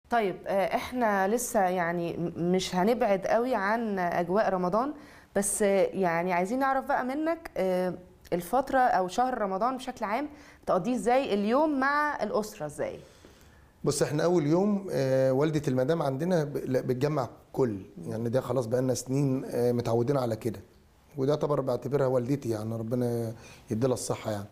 طيب آه، احنا لسه يعني م- مش هنبعد قوي عن اجواء رمضان بس آه، يعني عايزين نعرف بقى منك آه، الفترة او شهر رمضان بشكل عام تقضيه ازاي اليوم مع الاسرة ازاي بص احنا اول يوم آه، والده المدام عندنا ب- لا، بتجمع كل يعني ده خلاص بقالنا سنين آه، متعودين على كده وده يعتبر بعتبرها والدتي يعني ربنا يديلها الصحه يعني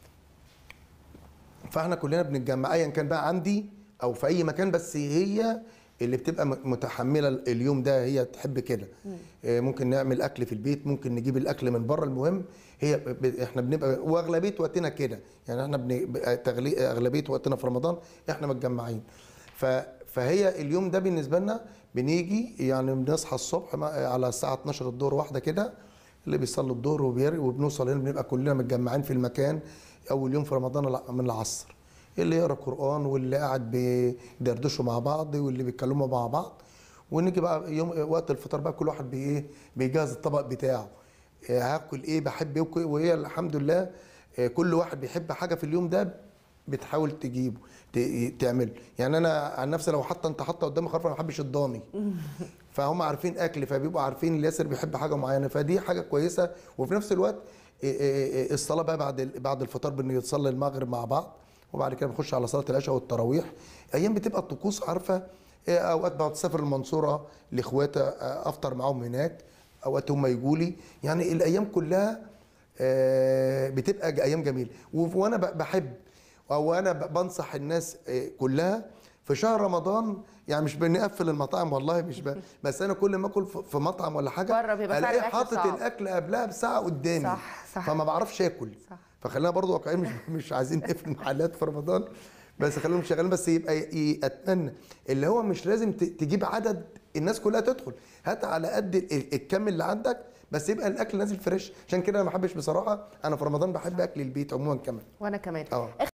فاحنا كلنا بنتجمع ايا كان بقى عندي او في اي مكان بس هي اللي بتبقى م- متحمله اليوم ده هي تحب كده آه، ممكن نعمل اكل في البيت ممكن نجيب الاكل من بره المهم هي ب- ب- احنا بنبقى واغلبيه وقتنا كده يعني احنا بن... ب- تغلي- اغلبيه وقتنا في رمضان احنا متجمعين ف... فهي اليوم ده بالنسبه لنا بنيجي يعني بنصحى الصبح مع- على الساعه 12 الظهر واحده كده اللي بيصلي الظهر وبير وبنوصل هنا بنبقى كلنا متجمعين في المكان اول يوم في رمضان الع- من العصر اللي يقرا قران واللي قاعد بيدردشوا مع بعض واللي بيتكلموا مع بعض ونيجي بقى يوم وقت الفطار بقى كل واحد بايه بيجهز الطبق بتاعه إيه هاكل ايه بحب ايه وك- وهي الحمد لله إيه كل واحد بيحب حاجه في اليوم ده بتحاول تجيبه ت- تعمله يعني انا عن نفسي لو حتى انت حاطه قدامي خرفه ما بحبش الضاني فهم عارفين اكل فبيبقوا عارفين اللي ياسر بيحب حاجه معينه فدي حاجه كويسه وفي نفس الوقت إيه إيه إيه الصلاه بقى بعد ال- بعد الفطار بنصلي المغرب مع بعض وبعد كده بنخش على صلاه العشاء والتراويح ايام بتبقى الطقوس عارفه إيه اوقات بقعد اسافر المنصوره لاخواتي آه، افطر معاهم هناك اوقات هم يجوا لي يعني الايام كلها آه، بتبقى ج- ايام جميله و- وانا ب- بحب او انا ب- بنصح الناس آه، كلها في شهر رمضان يعني مش بنقفل المطاعم والله مش ب... بس انا كل ما اكل في في مطعم ولا حاجه بره بيبقى فعلا الاقي الأكل حاطط صعب. الاكل قبلها بساعه قدامي صح، صح. فما بعرفش اكل صح. فخلينا برضو واقعيين مش مش عايزين نقفل محلات في رمضان بس خليهم شغالين بس يبقى ي- ي- اتمنى اللي هو مش لازم ت- تجيب عدد الناس كلها تدخل هات على قد ال- الكم اللي عندك بس يبقى الاكل نازل فريش عشان كده انا ما بحبش بصراحه انا في رمضان بحب اكل البيت عموما كمان وانا كمان اه